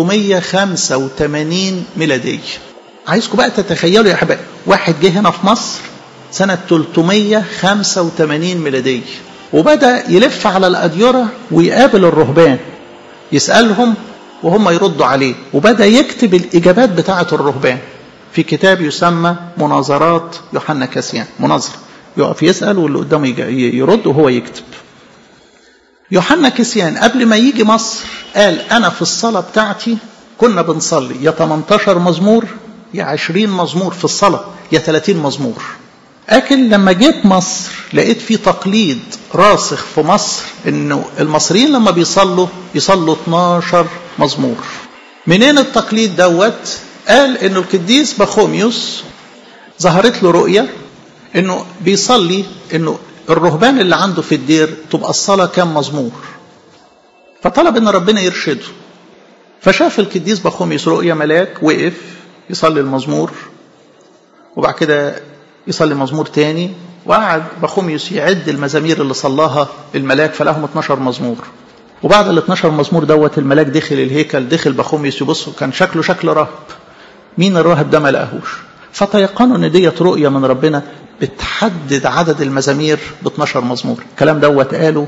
385 ميلادية عايزكم بقى تتخيلوا يا حبايبي واحد جه هنا في مصر سنة 385 ميلادية وبدأ يلف على الأديرة ويقابل الرهبان يسألهم وهم يردوا عليه وبدأ يكتب الإجابات بتاعة الرهبان في كتاب يسمى مناظرات يوحنا كاسيان مناظرة يقف يسأل واللي قدامه يرد وهو يكتب يوحنا كاسيان قبل ما يجي مصر قال أنا في الصلاة بتاعتي كنا بنصلي يا 18 مزمور يا 20 مزمور في الصلاة يا 30 مزمور لكن لما جيت مصر لقيت في تقليد راسخ في مصر انه المصريين لما بيصلوا يصلوا 12 مزمور منين التقليد دوت قال انه القديس بخوميوس ظهرت له رؤية انه بيصلي انه الرهبان اللي عنده في الدير تبقى الصلاة كام مزمور فطلب ان ربنا يرشده فشاف القديس بخوميوس رؤية ملاك وقف يصلي المزمور وبعد كده يصلي مزمور تاني وقعد بخوميوس يعد المزامير اللي صلاها الملاك فلهم 12 مزمور وبعد ال 12 مزمور دوت الملاك دخل الهيكل دخل بخوميوس يبص كان شكله شكل راهب مين الراهب ده ما لقاهوش فتيقنوا ان ديت رؤيه من ربنا بتحدد عدد المزامير ب 12 مزمور الكلام دوت قاله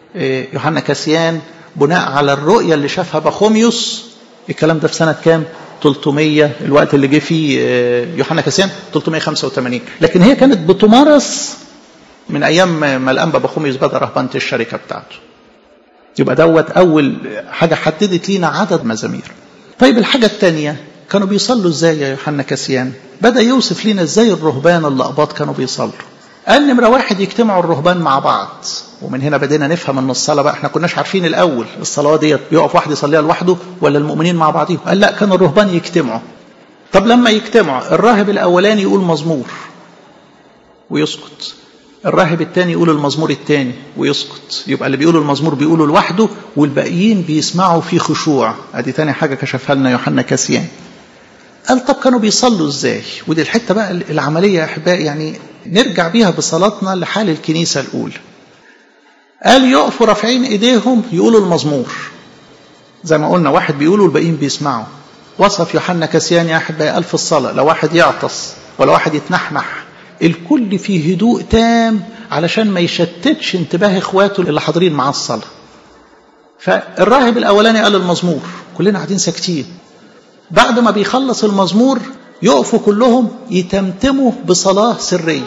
يوحنا كاسيان بناء على الرؤية اللي شافها بخوميوس الكلام ده في سنة كام 300 الوقت اللي جه فيه يوحنا كاسيان 385 لكن هي كانت بتمارس من ايام ما الانبا بخوميوس بدا رهبنه الشركه بتاعته يبقى دوت اول حاجه حددت لينا عدد مزامير طيب الحاجه الثانيه كانوا بيصلوا ازاي يا يوحنا كاسيان بدا يوصف لنا ازاي الرهبان اللقباط كانوا بيصلوا قال نمره واحد يجتمعوا الرهبان مع بعض ومن هنا بدينا نفهم ان الصلاه بقى احنا كناش عارفين الاول الصلاه ديت بيقف واحد يصليها لوحده ولا المؤمنين مع بعضهم قال لا كانوا الرهبان يجتمعوا طب لما يجتمعوا الراهب الاولاني يقول مزمور ويسكت الراهب الثاني يقول المزمور الثاني ويسكت يبقى اللي بيقول المزمور بيقوله لوحده والباقيين بيسمعوا في خشوع ادي تاني حاجه كشفها لنا يوحنا كاسيان قال طب كانوا بيصلوا ازاي ودي الحته بقى العمليه يا احبائي يعني نرجع بيها بصلاتنا لحال الكنيسه الاولى قال يقفوا رافعين ايديهم يقولوا المزمور زي ما قلنا واحد بيقوله والباقيين بيسمعوا وصف يوحنا كاسيان يا احبائي قال في الصلاه لو واحد يعطس ولا واحد يتنحنح الكل في هدوء تام علشان ما يشتتش انتباه اخواته اللي حاضرين معاه الصلاه فالراهب الاولاني قال المزمور كلنا قاعدين ساكتين بعد ما بيخلص المزمور يقفوا كلهم يتمتموا بصلاه سريه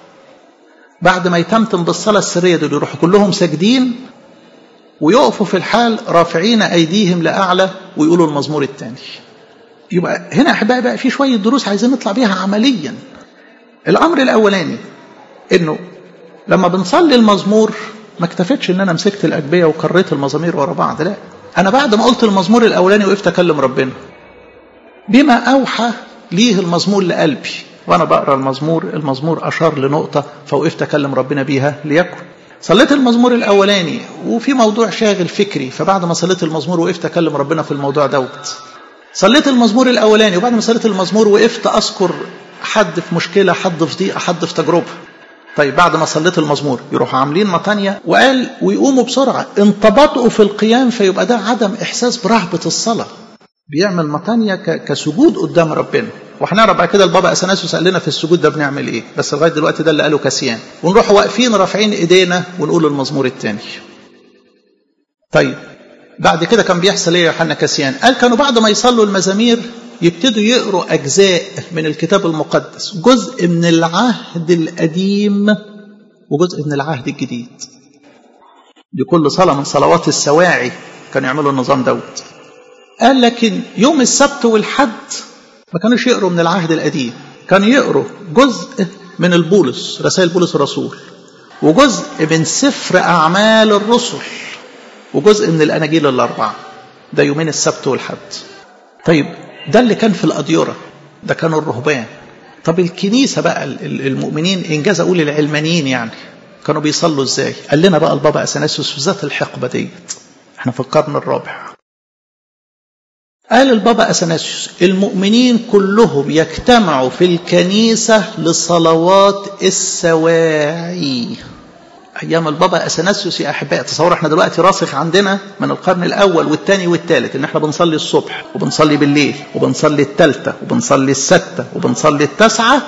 بعد ما يتمتم بالصلاه السريه دول يروحوا كلهم ساجدين ويقفوا في الحال رافعين ايديهم لاعلى ويقولوا المزمور الثاني يبقى هنا احبائي بقى في شويه دروس عايزين نطلع بيها عمليا الامر الاولاني انه لما بنصلي المزمور ما اكتفيتش ان انا مسكت الاجبيه وكريت المزامير ورا بعض لا انا بعد ما قلت المزمور الاولاني وقفت اكلم ربنا بما اوحى ليه المزمور لقلبي وانا بقرا المزمور المزمور اشار لنقطه فوقفت اكلم ربنا بيها ليكن صليت المزمور الاولاني وفي موضوع شاغل فكري فبعد ما صليت المزمور وقفت اكلم ربنا في الموضوع دوت صليت المزمور الاولاني وبعد ما صليت المزمور وقفت اذكر حد في مشكله حد في ضيقه حد في تجربه طيب بعد ما صليت المزمور يروحوا عاملين مطانية وقال ويقوموا بسرعة انطبطوا في القيام فيبقى ده عدم إحساس برهبة الصلاة بيعمل مطانية كسجود قدام ربنا وهنعرف بعد كده البابا اثناسيوس قال لنا في السجود ده بنعمل ايه بس لغايه دلوقتي ده اللي قاله كاسيان ونروح واقفين رافعين ايدينا ونقول المزمور الثاني طيب بعد كده كان بيحصل ايه يا يوحنا كاسيان قال كانوا بعد ما يصلوا المزامير يبتدوا يقروا اجزاء من الكتاب المقدس جزء من العهد القديم وجزء من العهد الجديد لكل صلاه من صلوات السواعي كانوا يعملوا النظام دوت قال لكن يوم السبت والحد ما كانوش يقروا من العهد القديم كانوا يقروا جزء من البولس رسائل بولس الرسول وجزء من سفر أعمال الرسل وجزء من الأناجيل الأربعة ده يومين السبت والحد طيب ده اللي كان في الأديرة ده كانوا الرهبان طب الكنيسة بقى المؤمنين إنجاز أقول العلمانيين يعني كانوا بيصلوا إزاي قال لنا بقى البابا أثناسيوس في ذات الحقبة ديت احنا في القرن الرابع قال البابا أثناسيوس المؤمنين كلهم يجتمعوا في الكنيسة لصلوات السواعي أيام البابا أثناسيوس يا أحباء تصور احنا دلوقتي راسخ عندنا من القرن الأول والثاني والثالث إن احنا بنصلي الصبح وبنصلي بالليل وبنصلي الثالثة وبنصلي الستة وبنصلي التاسعة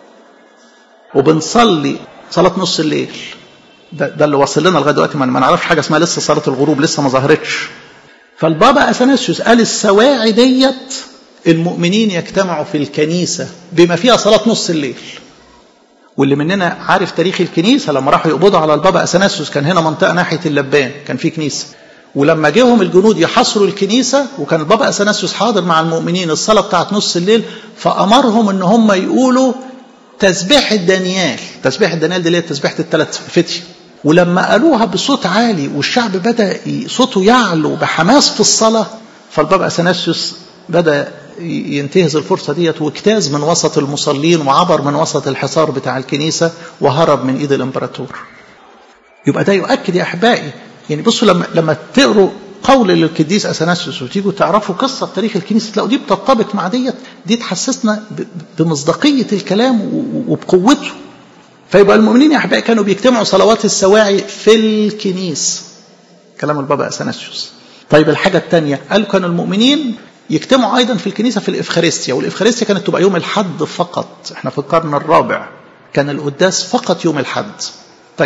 وبنصلي صلاة نص الليل ده, ده اللي واصل لنا لغاية دلوقتي ما نعرفش حاجة اسمها لسه صلاة الغروب لسه ما ظهرتش فالبابا اثناسيوس قال السواعي ديت المؤمنين يجتمعوا في الكنيسه بما فيها صلاه نص الليل واللي مننا عارف تاريخ الكنيسه لما راحوا يقبضوا على البابا اثناسيوس كان هنا منطقه ناحيه اللبان كان في كنيسه ولما جيهم الجنود يحاصروا الكنيسه وكان البابا اثناسيوس حاضر مع المؤمنين الصلاه بتاعت نص الليل فامرهم ان هم يقولوا تسبيحه دانيال تسبيحه دانيال دي اللي هي تسبيحه الثلاث فتي ولما قالوها بصوت عالي والشعب بدا صوته يعلو بحماس في الصلاه فالبابا اثناسيوس بدا ينتهز الفرصه ديت واجتاز من وسط المصلين وعبر من وسط الحصار بتاع الكنيسه وهرب من ايد الامبراطور. يبقى ده يؤكد يا احبائي يعني بصوا لما لما تقروا قول للقديس اثناسيوس وتيجوا تعرفوا قصه تاريخ الكنيسه تلاقوا دي بتطبق مع ديت دي تحسسنا بمصداقيه الكلام وبقوته فيبقى المؤمنين يا احبائي كانوا بيجتمعوا صلوات السواعي في الكنيسه كلام البابا اثناسيوس طيب الحاجه الثانيه قالوا كان المؤمنين يجتمعوا ايضا في الكنيسه في الافخارستيا والافخارستيا كانت تبقى يوم الحد فقط احنا في القرن الرابع كان القداس فقط يوم الحد طيب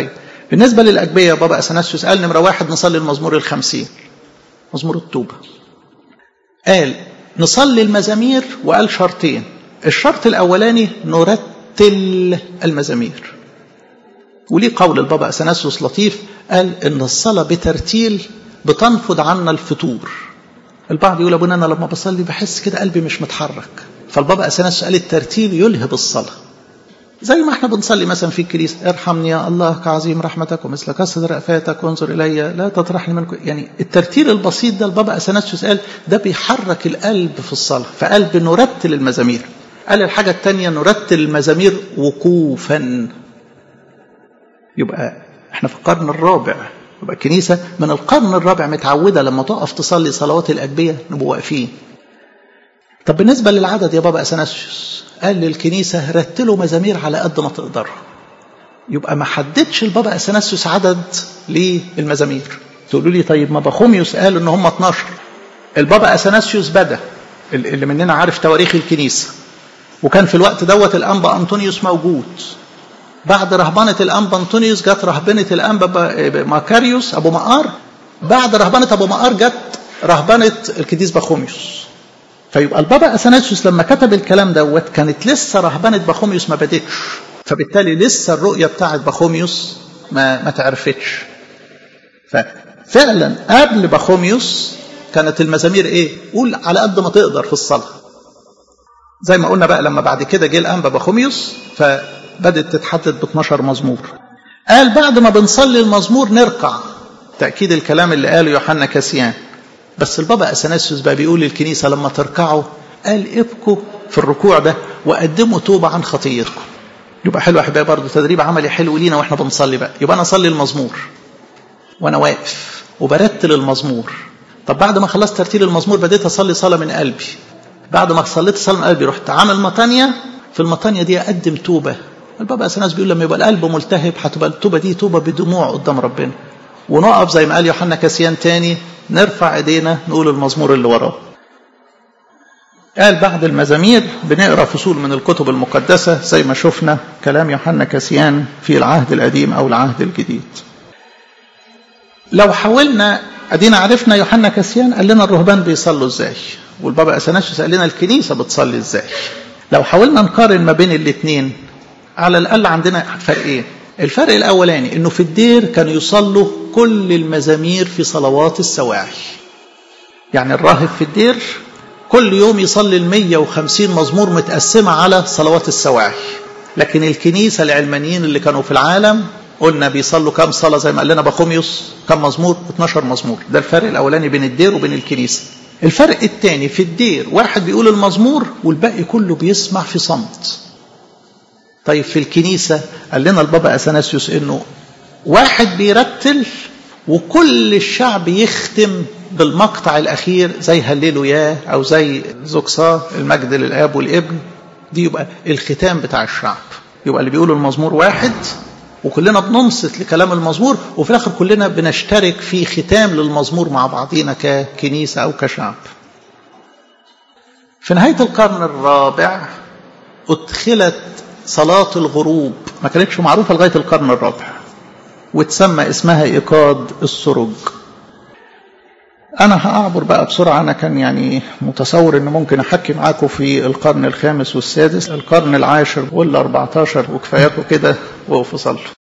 بالنسبة للأجبية بابا أثناسيوس قال نمرة واحد نصلي المزمور الخمسين مزمور التوبة قال نصلي المزامير وقال شرطين الشرط الأولاني نرتل المزامير وليه قول البابا أثناسيوس لطيف قال إن الصلاة بترتيل بتنفض عنا الفتور البعض يقول أبونا أنا لما بصلي بحس كده قلبي مش متحرك فالبابا أثناسيوس قال الترتيل يلهب الصلاة زي ما احنا بنصلي مثلا في الكنيسة ارحمني يا الله كعظيم رحمتك ومثل كسر رأفاتك وانظر إلي لا تطرحني من يعني الترتيل البسيط ده البابا أثناسيوس قال ده بيحرك القلب في الصلاة فقلب نرتل المزامير قال الحاجة الثانية نرتل المزامير وقوفا يبقى احنا في القرن الرابع يبقى الكنيسة من القرن الرابع متعودة لما تقف تصلي صلوات الأجبية نبقى واقفين طب بالنسبة للعدد يا بابا أثناسيوس قال للكنيسة رتلوا مزامير على قد ما تقدروا يبقى ما حددش البابا أثناسيوس عدد للمزامير تقولوا لي طيب ما بخوميوس قال ان هم 12 البابا أثناسيوس بدا اللي مننا عارف تواريخ الكنيسة وكان في الوقت دوت الأنبا أنطونيوس موجود بعد رهبنة الأنبا أنطونيوس جت رهبنة الأنبا ماكاريوس أبو مقار بعد رهبنة أبو مقار جت رهبنة القديس بخوميوس فيبقى البابا اثناسيوس لما كتب الكلام دوت كانت لسه رهبنه بخوميوس ما بدتش فبالتالي لسه الرؤيه بتاعت بخوميوس ما ما تعرفتش ففعلا قبل بخوميوس كانت المزامير ايه؟ قول على قد ما تقدر في الصلاه. زي ما قلنا بقى لما بعد كده جه الانبا بخوميوس فبدت تتحدد ب 12 مزمور. قال بعد ما بنصلي المزمور نركع تاكيد الكلام اللي قاله يوحنا كاسيان بس البابا اثناسيوس بقى بيقول للكنيسه لما تركعوا قال ابكوا في الركوع ده وقدموا توبه عن خطيتكم يبقى حلو يا احبائي برضه تدريب عملي حلو لينا واحنا بنصلي بقى يبقى انا اصلي المزمور وانا واقف وبرتل المزمور طب بعد ما خلصت ترتيل المزمور بديت اصلي صلاه من قلبي بعد ما صليت صلاه من قلبي رحت عامل مطانيه في المطانيه دي اقدم توبه البابا اثناس بيقول لما يبقى القلب ملتهب هتبقى التوبه دي توبه بدموع قدام ربنا ونقف زي ما قال يوحنا كاسيان تاني نرفع ايدينا نقول المزمور اللي وراه قال بعد المزامير بنقرا فصول من الكتب المقدسه زي ما شفنا كلام يوحنا كاسيان في العهد القديم او العهد الجديد لو حاولنا ادينا عرفنا يوحنا كاسيان قال لنا الرهبان بيصلوا ازاي والبابا اثناسيوس قال لنا الكنيسه بتصلي ازاي لو حاولنا نقارن ما بين الاثنين على الاقل عندنا فرقين الفرق الاولاني انه في الدير كانوا يصلوا كل المزامير في صلوات السواعي يعني الراهب في الدير كل يوم يصلي ال 150 مزمور متقسمة على صلوات السواعي لكن الكنيسة العلمانيين اللي كانوا في العالم قلنا بيصلوا كم صلاة زي ما قال لنا بخوميوس كم مزمور 12 مزمور ده الفرق الأولاني بين الدير وبين الكنيسة الفرق الثاني في الدير واحد بيقول المزمور والباقي كله بيسمع في صمت طيب في الكنيسة قال لنا البابا أثناسيوس إنه واحد بيرتل وكل الشعب يختم بالمقطع الأخير زي هللويا أو زي زوكسا المجد للآب والابن دي يبقى الختام بتاع الشعب يبقى اللي بيقول المزمور واحد وكلنا بننصت لكلام المزمور وفي الآخر كلنا بنشترك في ختام للمزمور مع بعضينا ككنيسة أو كشعب في نهاية القرن الرابع أدخلت صلاة الغروب ما كانتش معروفة لغاية القرن الرابع وتسمى اسمها إيقاد السرج أنا هأعبر بقى بسرعة أنا كان يعني متصور إن ممكن أحكي معاكم في القرن الخامس والسادس القرن العاشر والأربعتاشر وكفاياكم كده وقفوا صلوا